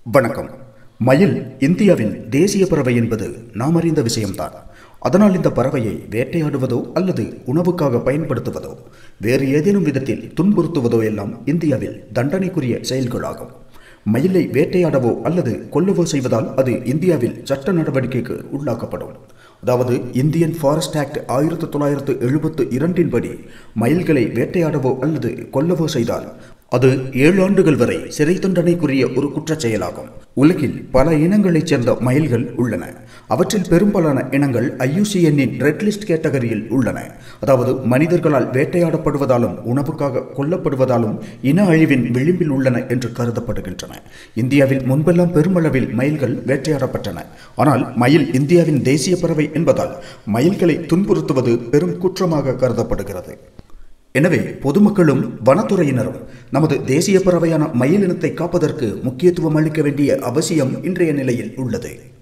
வணக்கம் மயில் இந்தியாவின் தேசிய பறவை என்பது நாம் அறிந்த விஷயம்தான் அதனால் இந்த பறவையை வேட்டையாடுவதோ அல்லது உணவுக்காக பயன்படுத்துவதோ வேறு ஏதேனும் விதத்தில் துன்புறுத்துவதோ எல்லாம் இந்தியாவில் தண்டனைக்குரிய செயல்களாகும் மயிலை வேட்டையாடவோ அல்லது கொல்லவோ செய்வதால் அது இந்தியாவில் சட்ட நடவடிக்கைக்கு உள்ளாக்கப்படும் அதாவது இந்தியன் ஃபாரஸ்ட் ஆக்ட் ஆயிரத்தி தொள்ளாயிரத்து எழுபத்து இரண்டின் படி மயில்களை வேட்டையாடவோ அல்லது கொல்லவோ செய்தால் அது ஏழு ஆண்டுகள் வரை சிறை தண்டனைக்குரிய ஒரு குற்றச் செயலாகும் உலகில் பல இனங்களைச் சேர்ந்த மயில்கள் உள்ளன அவற்றில் பெரும்பாலான இனங்கள் ஐயூசிஎன்னின் ரெட் லிஸ்ட் கேட்டகரியில் உள்ளன அதாவது மனிதர்களால் வேட்டையாடப்படுவதாலும் உணவுக்காக கொல்லப்படுவதாலும் இன அழிவின் விளிம்பில் உள்ளன என்று கருதப்படுகின்றன இந்தியாவில் முன்பெல்லாம் பெருமளவில் மயில்கள் வேட்டையாடப்பட்டன ஆனால் மயில் இந்தியாவின் தேசிய பறவை என்பதால் மயில்களை துன்புறுத்துவது பெரும் குற்றமாக கருதப்படுகிறது எனவே பொதுமக்களும் வனத்துறையினரும் நமது தேசிய பறவையான மயில் இனத்தை காப்பதற்கு முக்கியத்துவம் அளிக்க வேண்டிய அவசியம் இன்றைய நிலையில் உள்ளது